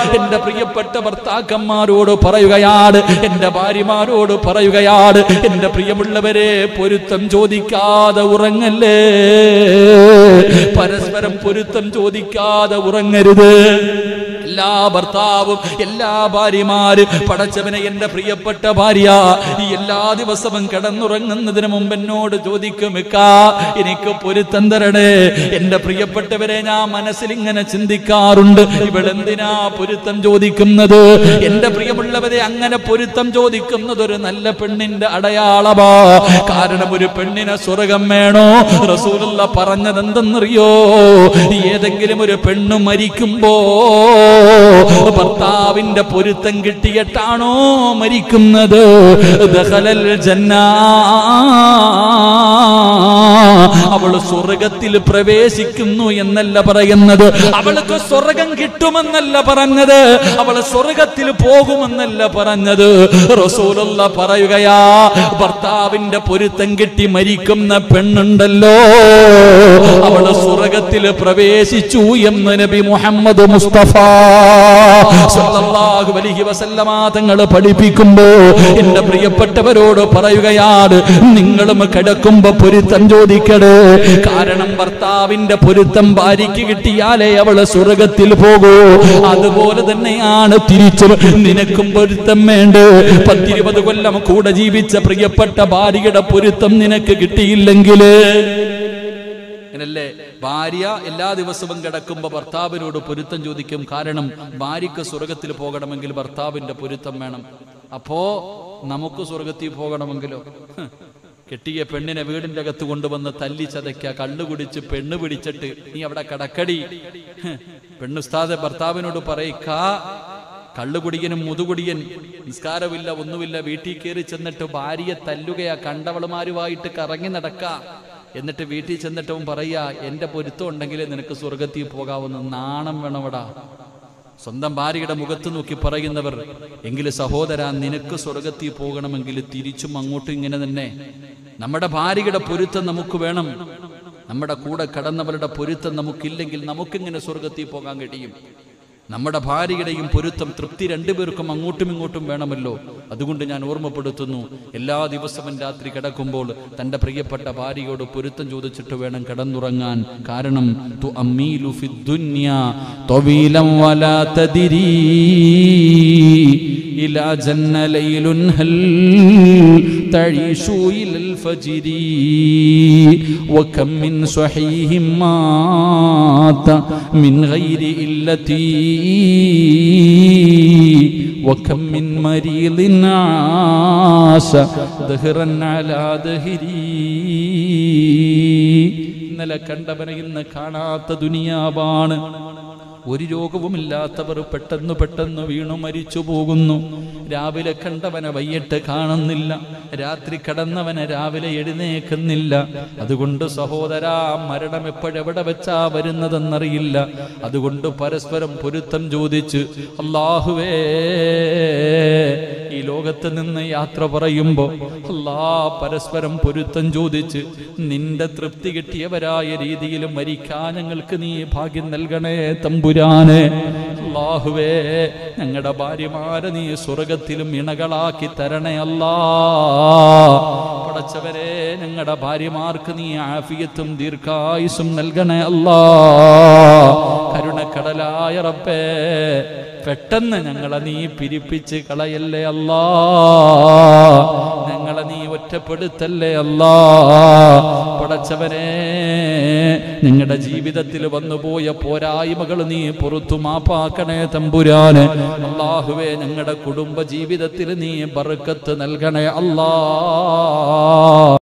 എന്റെ പ്രിയപ്പെട്ട ഭർത്താക്കന്മാരോട് പറയുകയാണ് എന്റെ ഭാര്യമാരോട് പറയുകയാണ് എന്റെ പ്രിയമുള്ളവരെ പൊരുത്തം ചോദിക്കാതെ ഉറങ്ങല്ലേ പരസ്പരം പൊരുത്തം ചോദിക്കാതെ ഉറങ്ങരുത് എല്ലാ ഭർത്താവും എല്ലാ ഭാര്യമാര് പടച്ചവനെ എന്റെ പ്രിയപ്പെട്ട ഭാര്യ ഈ എല്ലാ ദിവസവും കിടന്നുറങ്ങുന്നതിന് മുമ്പ് എന്നോട് ചോദിക്കും "ഇക്കാ, എനിക്ക് പൊരുത്തം തരണേ എന്റെ പ്രിയപ്പെട്ടവരെ ഞാൻ മനസ്സിൽ ഇങ്ങനെ ചിന്തിക്കാറുണ്ട് ഇവളെന്തിനാ പൊരുത്തം ചോദിക്കുന്നത് എന്റെ പ്രിയമുള്ളവരെ അങ്ങനെ പൊരുത്തം ചോദിക്കുന്നത് ഒരു നല്ല പെണ്ണിന്റെ അടയാളമാ കാരണം ഒരു പെണ്ണിനെ സ്വർഗം വേണോ റസൂലുള്ള പറഞ്ഞത് എന്തെന്നറിയോ ഏതെങ്കിലും ഒരു പെണ്ണ് മരിക്കുമ്പോ ഭർത്താവിന്റെ പൊരുത്തം കിട്ടിയിട്ടാണോ മരിക്കുന്നത് ദഖലൽ ജന്ന അവൾ സ്വർഗത്തിൽ പ്രവേശിക്കുന്നു എന്നല്ല പറയുന്നത് അവൾക്ക് സ്വർഗം കിട്ടുമെന്നല്ല പറഞ്ഞത് അവൾ സ്വർഗത്തിൽ പോകുമെന്നല്ല പറഞ്ഞത് റസൂലുള്ള പറയുകയാ ഭർത്താവിന്റെ പൊരുത്തം കിട്ടി മരിക്കുന്ന പെണ്ണുണ്ടല്ലോ അവള് സ്വർഗത്തിൽ പ്രവേശിച്ചു എന്ന് നബി മുഹമ്മദ് മുസ്തഫ സല്ലല്ലാഹു അലൈഹി വസല്ലമ തങ്ങൾ പഠിപ്പിക്കുമ്പോ എന്റെ പ്രിയപ്പെട്ടവരോട് പറയുകയാണ് നിങ്ങളും കിടക്കുമ്പോ പൊരുത്തം ചോദിക്കടേ കാരണം ഭർത്താവിന്റെ പൊരുത്തം ഭാര്യയ്ക്ക് കിട്ടിയാലേ അവള് സ്വർഗത്തിൽ പോകൂ അതുപോലെ തന്നെയാണ് തിരിച്ചും നിനക്കും പൊരുത്തം വേണ്ട പത്തിരുപത് കൊല്ലം കൂടെ ജീവിച്ച പ്രിയപ്പെട്ട ഭാര്യയുടെ പൊരുത്തം നിനക്ക് കിട്ടിയില്ലെങ്കിൽ അങ്ങനല്ലേ ഭാര്യ എല്ലാ ദിവസവും കിടക്കുമ്പോ ഭർത്താവിനോട് പൊരുത്തം ചോദിക്കും കാരണം ഭാര്യയ്ക്ക് സ്വർഗത്തിൽ പോകണമെങ്കിൽ ഭർത്താവിന്റെ പൊരുത്തം വേണം അപ്പോ നമുക്ക് സ്വർഗത്തിൽ പോകണമെങ്കിലോ ഹ്, കെട്ടിയ പെണ്ണിനെ വീടിന്റെ അകത്ത് കൊണ്ടുവന്ന് തല്ലി ചതയ്ക്ക കള്ളു കുടിച്ച് പെണ്ണ് പിടിച്ചിട്ട് നീ അവിടെ കടക്കടി ഹ്, പെണ്ണുസ്താദ് ഭർത്താവിനോട് പറയിക്കാ കള്ളുകുടിയനും മുതുകുടിയൻ നിസ്കാരമില്ല ഒന്നുമില്ല വീട്ടിൽ കയറി ചെന്നിട്ട് ഭാര്യയെ തല്ലുകയാ കണ്ടവളുമാരുമായിട്ട് കറങ്ങി നടക്ക എന്നിട്ട് വീട്ടിൽ ചെന്നിട്ട് അവൻ പറയാ എന്റെ പൊരുത്തം ഉണ്ടെങ്കിലേ നിനക്ക് സ്വർഗത്തിൽ പോകാവുന്ന നാണം വേണവടാ സ്വന്തം ഭാര്യയുടെ മുഖത്ത് നോക്കി പറയുന്നവർ എങ്കിൽ സഹോദര നിനക്ക് സ്വർഗത്തിൽ പോകണമെങ്കിൽ തിരിച്ചും അങ്ങോട്ടും ഇങ്ങനെ തന്നെ നമ്മുടെ ഭാര്യയുടെ പൊരുത്തം നമുക്ക് വേണം നമ്മുടെ കൂടെ കടന്നവരുടെ പൊരുത്തം നമുക്കില്ലെങ്കിൽ നമുക്കിങ്ങനെ സ്വർഗത്തിൽ പോകാൻ കഴിയും നമ്മുടെ ഭാര്യയുടെയും പൊരുത്തം തൃപ്തി രണ്ടുപേർക്കും അങ്ങോട്ടും ഇങ്ങോട്ടും വേണമല്ലോ അതുകൊണ്ട് ഞാൻ ഓർമ്മപ്പെടുത്തുന്നു എല്ലാ ദിവസവും രാത്രി കിടക്കുമ്പോൾ തന്റെ പ്രിയപ്പെട്ട ഭാര്യയോട് പൊരുത്തം ചോദിച്ചിട്ട് വേണം കിടന്നുറങ്ങാൻ കാരണം തു അമ്മീലു ഫിദ്ദുന്യ ത്വവീലം വലാ തദിരീ إلى جن ليل هل تعيش إلى الفجر وكم من صحيح مات من غير إلتي وكم من مريض عاش دهرا على دهري ഇന്നലെ കണ്ടവനെ ഇന്ന് കാണാത്ത ദുനിയാവാണ് ഒരു രോഗവുമില്ലാത്തവർ പെട്ടെന്ന് പെട്ടെന്ന് വീണു മരിച്ചു പോകുന്നു രാവിലെ കണ്ടവനെ വൈകിട്ട് കാണുന്നില്ല രാത്രി കടന്നവനെ രാവിലെ എഴുന്നേക്കുന്നില്ല അതുകൊണ്ട് സഹോദര മരണം എപ്പോഴെവിടെ വെച്ചാ വരുന്നതെന്നറിയില്ല അതുകൊണ്ട് പരസ്പരം പൊരുത്തം ചോദിച്ച് അള്ളാഹുവേ ഈ ലോകത്ത് നിന്ന് യാത്ര പറയുമ്പോ അല്ലാ പരസ്പരം പൊരുത്തം ചോദിച്ച് നിന്റെ തൃപ്തി കിട്ടിയവരായ രീതിയിൽ മരിക്കാൻ ഞങ്ങൾക്ക് നീ ഭാഗ്യം നൽകണേ തമ്പുരാനെ അല്ലാഹുവേ ഞങ്ങളുടെ ഭാര്യമാരെ നീ സ്വർഗത്തിലും ഇണകളാക്കി തരണേ അല്ലാ പടച്ചവരെ ഞങ്ങളുടെ ഭാര്യമാർക്ക് നീ ആഫിയത്തും ദീർഘായുസും നൽകണേ അല്ലാ കരുണക്കടലായ റബ്ബേ പെട്ടെന്ന് ഞങ്ങളെ നീ പിരിപ്പിച്ച് കളയല്ലേ അല്ലാ ഞങ്ങളെ നീ ഒറ്റപ്പെടുത്തല്ലേ അല്ലാ പടച്ചവനെ നിങ്ങളുടെ ജീവിതത്തിൽ വന്നുപോയ പോരായ്മകൾ നീ പുറത്തു മാപ്പാക്കണേ തമ്പുരാന് അള്ളാഹുവേ ഞങ്ങളുടെ കുടുംബ ജീവിതത്തിൽ നീ ബർക്കത്ത് നൽകണേ അല്ലാ